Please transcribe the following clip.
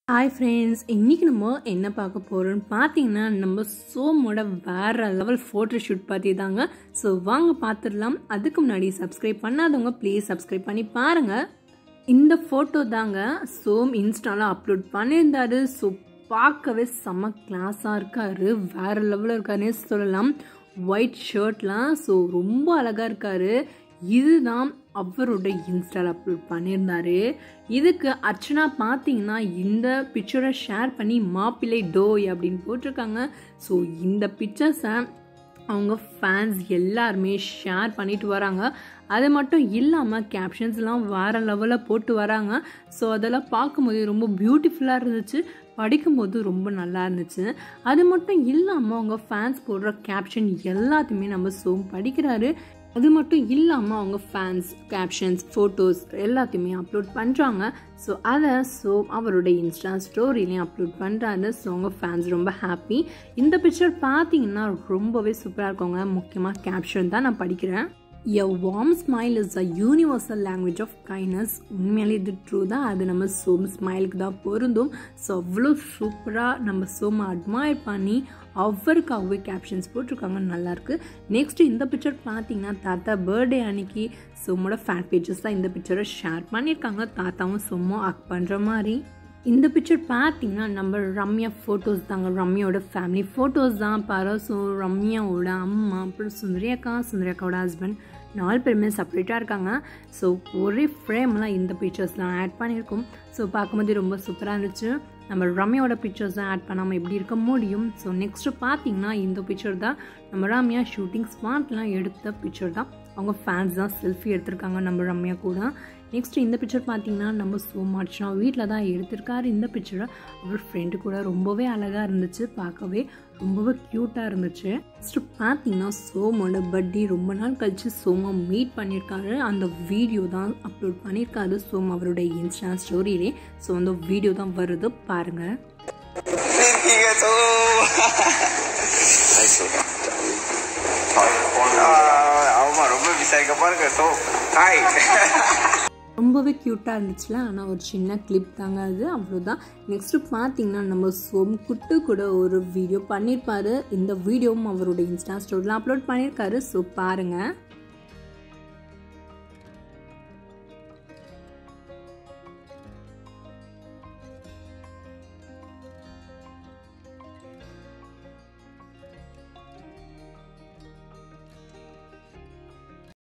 hi friends இன்றைக்கி நம்ம என்ன பார்க்க போகிறோம்னு பார்த்தீங்கன்னா நம்ம சோமோட வேறு லெவல் ஃபோட்டோ ஷூட் பற்றி தாங்க ஸோ வாங்க பார்த்துடலாம் அதுக்கு முன்னாடி சப்ஸ்கிரைப் பண்ணாதவங்க ப்ளீஸ் சப்ஸ்கிரைப் பண்ணி பாருங்கள் இந்த ஃபோட்டோ தாங்க சோம் இன்ஸ்டாவில் அப்லோட் பண்ணியிருந்தாரு ஸோ பார்க்கவே செம்ம கிளாஸாக இருக்காரு வேறு லெவலில் இருக்காருன்னே சொல்லலாம் ஒயிட் ஷர்ட்லாம் ஸோ ரொம்ப அழகாக இருக்காரு இதுதான் அவரோட இன்ஸ்டாவில் அப்லோட் பண்ணியிருந்தாரு இதுக்கு அர்ச்சனா பார்த்தீங்கன்னா இந்த பிக்சரை ஷேர் பண்ணி மாப்பிள்ளை டோய் அப்படின்னு போட்டிருக்காங்க ஸோ இந்த பிக்சர்ஸை அவங்க ஃபேன்ஸ் எல்லாருமே ஷேர் பண்ணிட்டு வராங்க அது மட்டும் இல்லாமல் கேப்ஷன்ஸ்லாம் வேறு லெவலில் போட்டு வராங்க ஸோ அதெல்லாம் பார்க்கும்போது ரொம்ப பியூட்டிஃபுல்லாக இருந்துச்சு படிக்கும்போது ரொம்ப நல்லா இருந்துச்சு அது மட்டும் இல்லாமல் அவங்க ஃபேன்ஸ் போடுற கேப்ஷன் எல்லாத்தையுமே நம்ம சோம் படிக்கிறாரு அது மட்டும் இல்லாமல் அவங்க ஃபேன்ஸ் கேப்ஷன்ஸ் ஃபோட்டோஸ் எல்லாத்தையுமே அப்லோட் பண்ணுறாங்க ஸோ அதை ஸோ அவரோட இன்ஸ்டா ஸ்டோரிலையும் அப்லோட் பண்ணுறாரு ஸோ அவங்க ஃபேன்ஸ் ரொம்ப ஹாப்பி இந்த பிக்சர் பார்த்தீங்கன்னா ரொம்பவே சூப்பராக இருக்கவங்க முக்கியமாக கேப்ஷன் தான் நான் படிக்கிறேன் a warm smile is a universal language of kindness உண்மையாலே இது ட்ரூ தான் அது நம்ம சோம் ஸ்மைலுக்கு தான் பொருந்தும் ஸோ அவ்வளோ சூப்பராக நம்ம சோமை அட்மையர் பண்ணி அவருக்காகவே கேப்ஷன்ஸ் போட்டிருக்காங்க நல்லாயிருக்கு நெக்ஸ்ட் இந்த பிக்சர் பார்த்தீங்கன்னா தாத்தா பர்த்டே அன்னைக்கு சோமோட ஃபேன் பேஜஸ் தான் இந்த பிக்சரை ஷேர் பண்ணியிருக்காங்க தாத்தாவும் சோமோ ஆக்ட் பண்ணுற மாதிரி இந்த பிக்சர் பார்த்தீங்கன்னா நம்ம ரம்யா ஃபோட்டோஸ் தாங்க ரம்யாவோட ஃபேமிலி ஃபோட்டோஸ் தான் பாரு ஸோ ரம்யாவோட அம்மா அப்புறம் சுந்தரி அக்கா சுந்தரி அக்காவோட ஹஸ்பண்ட் நாலு பேருமே செப்பரேட்டாக இருக்காங்க ஸோ ஒரே ஃப்ரேம்லாம் இந்த பிக்சர்ஸ்லாம் ஆட் பண்ணியிருக்கோம் ஸோ பார்க்கும்போது ரொம்ப சூப்பராக இருந்துச்சு நம்ம ரம்யாவோட பிக்சர்ஸ் தான் ஆட் பண்ணாமல் எப்படி இருக்க முடியும் ஸோ நெக்ஸ்ட்டு பார்த்தீங்கன்னா இந்த பிக்சர் தான் நம்ம ரம்யா ஷூட்டிங் ஸ்பாட்லாம் எடுத்த பிக்சர் தான் அவங்க ஃபேன்ஸ் தான் செல்ஃபி எடுத்திருக்காங்க நம்ம ரம்யா கூட நெக்ஸ்ட் இந்த பிக்சர் பார்த்தீங்கன்னா நம்ம சோமாட்சா வீட்டில் தான் எடுத்திருக்காரு இந்த பிக்சரை அவர் ஃப்ரெண்டு கூட ரொம்பவே அழகாக இருந்துச்சு பார்க்கவே ரொம்பவே க்யூட்டாக இருந்துச்சு நெக்ஸ்ட் பார்த்தீங்கன்னா சோமோட பர்த்டே ரொம்ப நாள் கழிச்சு சோமா மீட் பண்ணியிருக்காரு அந்த வீடியோ தான் அப்லோட் பண்ணியிருக்காரு சோம் அவருடைய இன்ஸ்டா ஸ்டோரியிலே ஸோ அந்த வீடியோ தான் வருது பாருங்கள் இருக்கீங்க சோ ஆமா ரொம்ப மிஸ் ஆயிருக்க பாருங்க சோ ஹாய் ரொம்பவே க்யூட்டாக இருந்துச்சுல ஆனால் ஒரு சின்ன கிளிப் தாங்க அது அவ்வளோதான் நெக்ஸ்ட்டு பார்த்தீங்கன்னா நம்ம சோம் குட்டு கூட ஒரு வீடியோ பண்ணியிருப்பாரு இந்த வீடியோவும் அவரோட இன்ஸ்டா ஸ்டோரியில் அப்லோட் பண்ணியிருக்காரு ஸோ பாருங்கள்